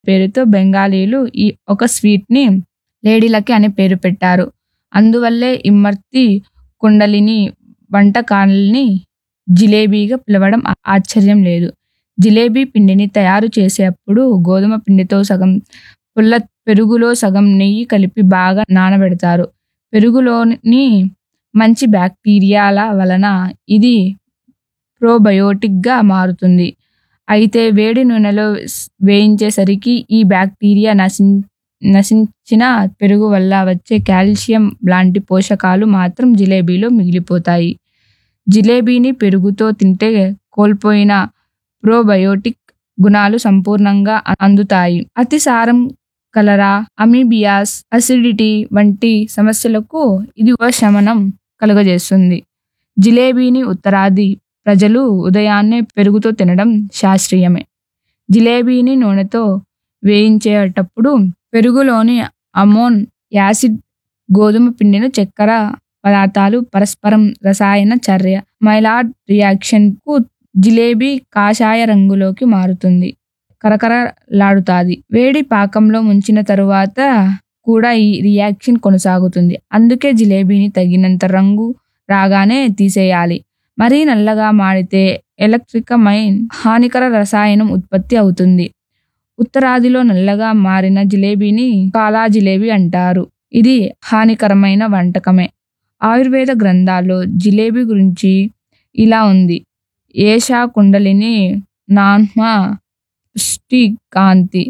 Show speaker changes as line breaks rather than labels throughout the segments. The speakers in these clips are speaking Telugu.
పేరుతో బెంగాలీలు ఈ ఒక స్వీట్ని లేడీలకి అని పేరు పెట్టారు అందువల్లే ఇమ్మర్తి కుండలిని వంటకాలని జిలేబీగా పిలవడం ఆ- ఆశ్చర్యం లేదు జిలేబీ పిండిని తయారు చేసేటప్పుడు గోధుమ పిండితో సగం పుల్ల పెరుగులో సగం నెయ్యి కలిపి బాగా నానబెడతారు పెరుగులోని మంచి బ్యాక్టీరియాల వలన ఇది ప్రోబయోటిక్గా మారుతుంది అయితే వేడి నూనెలో స్- వేయించేసరికి ఈ బ్యాక్టీరియా నశిం నశించిన పెరుగు వల్ల వచ్చే కాల్షియం లాంటి పోషకాలు మాత్రం జిలేబీలో మిగిలిపోతాయి జిలేబీని పెరుగుతో తింటే కోల్పోయిన ప్రోబయోటిక్ గుణాలు సంపూర్ణంగా అ- అందుతాయి అతిసారం కలరా అమీబియాస్ అసిడిటీ వంటి సమస్యలకు ఇది ఉపశమనం కలుగజేస్తుంది జిలేబీని ఉత్తరాది ప్రజలు ఉదయాన్నే పెరుగుతో తినడం శాస్త్రీయమే జిలేబీని నూనెతో వేయించేటప్పుడు పెరుగులోని అమోన్ యాసిడ్ గోధుమ పిండిన చక్కెర పదార్థాలు పరస్పరం రసాయన చర్య మైలాడ్ రియాక్షన్ కు జిలేబీ కాషాయ రంగులోకి మారుతుంది కరకరలాడుతాది వేడి పాకంలో ముంచిన తరువాత కూడా ఈ రియాక్షన్ కొనసాగుతుంది అందుకే జిలేబీని తగినంత రంగు రాగానే తీసేయాలి మరీ నల్లగా మాడితే ఎలక్ట్రికమైన్ హానికర రసాయనం ఉత్పత్తి అవుతుంది ఉత్తరాదిలో నల్లగా మారిన జిలేబీని కాలా జిలేబీ అంటారు ఇది హానికరమైన వంటకమే ఆయుర్వేద గ్రంథాల్లో జిలేబీ గురించి ఇలా ఉంది ఏషా కుండలిని నాన్మ పుష్టి కాంతి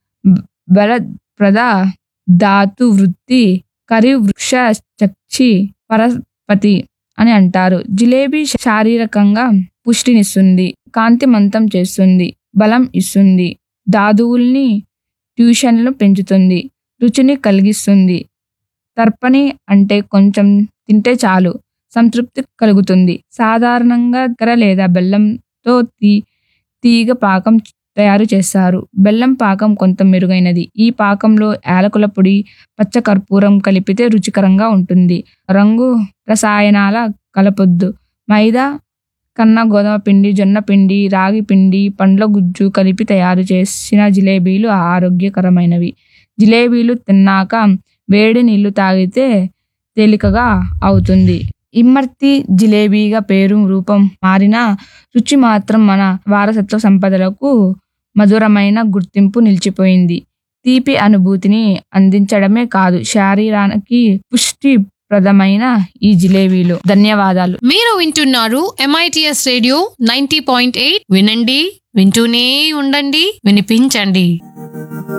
బలప్రద ధాతు వృత్తి కరి వృక్ష చక్షి పరపతి అని అంటారు జిలేబీ శారీరకంగా పుష్టినిస్తుంది కాంతిమంతం చేస్తుంది బలం ఇస్తుంది దాదువుల్ని ట్యూషన్లు పెంచుతుంది రుచిని కలిగిస్తుంది తర్పణి అంటే కొంచెం తింటే చాలు సంతృప్తి కలుగుతుంది సాధారణంగా చక్కెర లేదా బెల్లంతో తీ తీగ పాకం తయారు చేస్తారు బెల్లం పాకం కొంత మెరుగైనది ఈ పాకంలో యాలకుల పొడి పచ్చ కర్పూరం కలిపితే రుచికరంగా ఉంటుంది రంగు రసాయనాల కలపొద్దు మైదా కన్నా గోధుమ పిండి జొన్న పిండి రాగి పిండి పండ్ల గుజ్జు కలిపి తయారు చేసిన జిలేబీలు ఆరోగ్యకరమైనవి జిలేబీలు తిన్నాక వేడి నీళ్లు తాగితే తేలికగా అవుతుంది ఇమ్మర్తి జిలేబీగా పేరు రూపం మారినా రుచి మాత్రం మన వారసత్వ సంపదలకు మధురమైన గుర్తింపు నిలిచిపోయింది తీపి అనుభూతిని అందించడమే కాదు శరీరానికి పుష్టిప్రదమైన ఈ జిలేబీలు ధన్యవాదాలు
మీరు వింటున్నారు MITS radio ninety point eight వినండి వింటూనే ఉండండి వినిపించండి